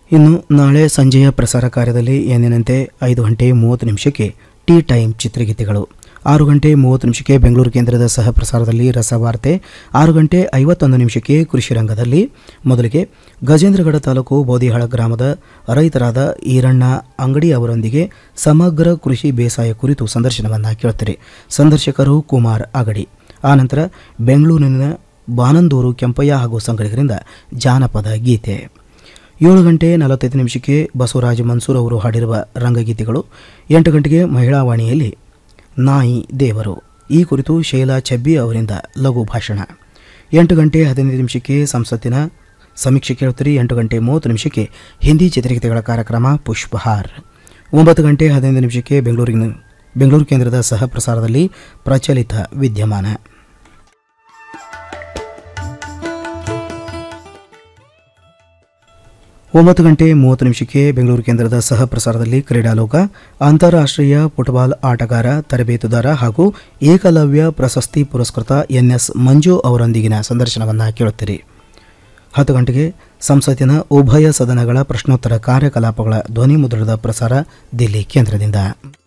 ಇನ್ನು ನಾಳೆ ಸಂಜೆಯ ಪ್ರಸಾರ ಕಾರ್ಯದಲ್ಲಿ ಎಂದಿನಂತೆ ಐದು ಗಂಟೆ ಮೂವತ್ತು ನಿಮಿಷಕ್ಕೆ ಟೀ ಟೈಮ್ ಚಿತ್ರಗೀತೆಗಳು ಆರು ಗಂಟೆ ಮೂವತ್ತು ನಿಮಿಷಕ್ಕೆ ಬೆಂಗಳೂರು ಕೇಂದ್ರದ ಸಹ ಪ್ರಸಾರದಲ್ಲಿ ರಸವಾರ್ತೆ ಆರು ಗಂಟೆ ಐವತ್ತೊಂದು ನಿಮಿಷಕ್ಕೆ ಕೃಷಿ ರಂಗದಲ್ಲಿ ಮೊದಲಿಗೆ ಗಜೇಂದ್ರಗಡ ತಾಲೂಕು ಬೋದಿಹಾಳ ಗ್ರಾಮದ ರೈತರಾದ ಈರಣ್ಣ ಅಂಗಡಿ ಅವರೊಂದಿಗೆ ಸಮಗ್ರ ಕೃಷಿ ಬೇಸಾಯ ಕುರಿತು ಸಂದರ್ಶನವನ್ನು ಕೇಳುತ್ತೀರಿ ಸಂದರ್ಶಕರು ಕುಮಾರ್ ಅಗಡಿ ಆನಂತರ ಬೆಂಗಳೂರಿನ ಬಾನಂದೂರು ಕೆಂಪಯ್ಯ ಹಾಗೂ ಸಂಗಡಿಗರಿಂದ ಜಾನಪದ ಗೀತೆ ಏಳು ಗಂಟೆ ನಲವತ್ತೈದು ನಿಮಿಷಕ್ಕೆ ಬಸವರಾಜ ಮನ್ಸೂರ್ ಅವರು ಹಾಡಿರುವ ರಂಗಗೀತೆಗಳು ಎಂಟು ಗಂಟೆಗೆ ಮಹಿಳಾ ವಾಣಿಯಲ್ಲಿ ನಾಯಿ ದೇವರು ಈ ಕುರಿತು ಶೈಲಾ ಚಬ್ಬಿ ಅವರಿಂದ ಲಘು ಭಾಷಣ ಎಂಟು ಗಂಟೆ ಹದಿನೈದು ನಿಮಿಷಕ್ಕೆ ಸಂಸತ್ತಿನ ಸಮೀಕ್ಷೆ ಕೇಳುತ್ತೀರಿ ಎಂಟು ಗಂಟೆ ಮೂವತ್ತು ನಿಮಿಷಕ್ಕೆ ಹಿಂದಿ ಚಿತ್ರಗೀತೆಗಳ ಕಾರ್ಯಕ್ರಮ ಪುಷ್ಪಹಾರ್ ಒಂಬತ್ತು ಗಂಟೆ ಹದಿನೈದು ನಿಮಿಷಕ್ಕೆ ಬೆಂಗಳೂರಿನ ಬೆಂಗಳೂರು ಕೇಂದ್ರದ ಸಹ ಪ್ರಸಾರದಲ್ಲಿ ಪ್ರಚಲಿತ ವಿದ್ಯಮಾನ ಒಂಬತ್ತು ಗಂಟೆ ಮೂವತ್ತು ನಿಮಿಷಕ್ಕೆ ಬೆಂಗಳೂರು ಕೇಂದ್ರದ ಸಹ ಪ್ರಸಾರದಲ್ಲಿ ಕ್ರೀಡಾಲೋಕ ಅಂತಾರಾಷ್ಟ್ರೀಯ ಫುಟ್ಬಾಲ್ ಆಟಗಾರ ತರಬೇತುದಾರ ಹಾಗೂ ಏಕಲವ್ಯ ಪ್ರಶಸ್ತಿ ಪುರಸ್ಕೃತ ಎನ್ಎಸ್ ಮಂಜು ಅವರೊಂದಿಗಿನ ಸಂದರ್ಶನವನ್ನು ಕೇಳುತ್ತೀರಿ ಹತ್ತು ಗಂಟೆಗೆ ಸಂಸತ್ತಿನ ಉಭಯ ಸದನಗಳ ಪ್ರಶ್ನೋತ್ತರ ಕಾರ್ಯಕಲಾಪಗಳ ಧ್ವನಿ ಮುದ್ರಣದ ಪ್ರಸಾರ ದಿಲ್ಲಿ ಕೇಂದ್ರದಿಂದ